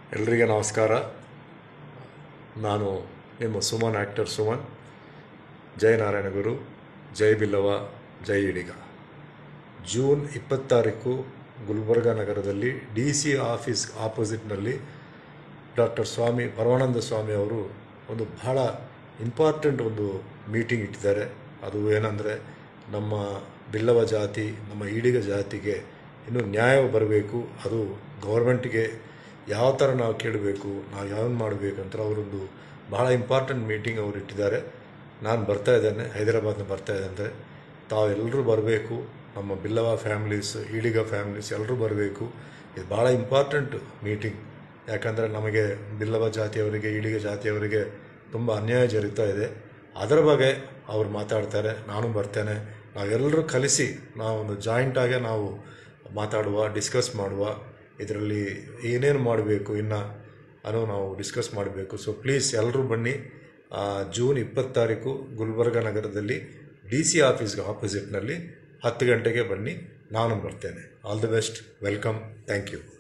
ಎಲ್ರಿಗೆ ನಮಸ್ಕಾರ ನಾನು ನಿಮ್ಮ ಸುಮನ್ ಆ್ಯಕ್ಟರ್ ಸುಮನ್ ಜೈ ನಾರಾಯಣ ಗುರು ಜೈ ಬಿಲ್ಲವ ಜೈ ಇಡಿಗ ಜೂನ್ ಇಪ್ಪತ್ತಾರೀಕು ಗುಲ್ಬರ್ಗ ನಗರದಲ್ಲಿ ಡಿ ಸಿ ಆಫೀಸ್ ಆಪೋಸಿಟ್ನಲ್ಲಿ ಡಾಕ್ಟರ್ ಸ್ವಾಮಿ ಪರಮಾನಂದ ಸ್ವಾಮಿ ಅವರು ಒಂದು ಬಹಳ ಇಂಪಾರ್ಟೆಂಟ್ ಒಂದು ಮೀಟಿಂಗ್ ಇಟ್ಟಿದ್ದಾರೆ ಅದು ಏನಂದರೆ ನಮ್ಮ ಬಿಲ್ಲವ ಜಾತಿ ನಮ್ಮ ಈಡಿಗ ಜಾತಿಗೆ ಇನ್ನೂ ನ್ಯಾಯ ಬರಬೇಕು ಅದು ಗೌರ್ಮೆಂಟ್ಗೆ ಯಾವ ಥರ ನಾವು ಕೇಳಬೇಕು ನಾವು ಯಾವನ್ ಮಾಡಬೇಕು ಅಂತ ಅವರೊಂದು ಬಹಳ ಇಂಪಾರ್ಟೆಂಟ್ ಮೀಟಿಂಗ್ ಅವರು ಇಟ್ಟಿದ್ದಾರೆ ನಾನು ಬರ್ತಾ ಇದ್ದೇನೆ ಹೈದರಾಬಾದ್ನ ಬರ್ತಾ ಇದ್ದೇನೆ ತಾವೆಲ್ಲರೂ ಬರಬೇಕು ನಮ್ಮ ಬಿಲ್ಲವ ಫ್ಯಾಮ್ಲೀಸ್ ಈಡಿಗ ಫ್ಯಾಮ್ಲೀಸ್ ಎಲ್ಲರೂ ಬರಬೇಕು ಇದು ಭಾಳ ಇಂಪಾರ್ಟೆಂಟ್ ಮೀಟಿಂಗ್ ಯಾಕಂದರೆ ನಮಗೆ ಬಿಲ್ಲವ ಜಾತಿಯವರಿಗೆ ಈಡಿಗ ಜಾತಿಯವರಿಗೆ ತುಂಬ ಅನ್ಯಾಯ ಜರುಗ್ತಾ ಇದೆ ಅದರ ಬಗ್ಗೆ ಅವ್ರು ಮಾತಾಡ್ತಾರೆ ನಾನು ಬರ್ತೇನೆ ನಾವೆಲ್ಲರೂ ಕಲಿಸಿ ನಾವೊಂದು ಜಾಯಿಂಟಾಗೆ ನಾವು ಮಾತಾಡುವ ಡಿಸ್ಕಸ್ ಮಾಡುವ ಇದರಲ್ಲಿ ಏನೇನು ಮಾಡಬೇಕು ಇನ್ನು ಅನ್ನೋ ನಾವು ಡಿಸ್ಕಸ್ ಮಾಡಬೇಕು ಸೊ ಪ್ಲೀಸ್ ಎಲ್ಲರೂ ಬನ್ನಿ ಆ, ಜೂನ್ ಇಪ್ಪತ್ತಾರೀಕು ಗುಲ್ಬರ್ಗ ನಗರದಲ್ಲಿ ಡಿ ಸಿ ಆಫೀಸ್ಗೆ ಆಪೋಸಿಟ್ನಲ್ಲಿ ಹತ್ತು ಗಂಟೆಗೆ ಬನ್ನಿ ನಾನು ಬರ್ತೇನೆ all the best welcome thank you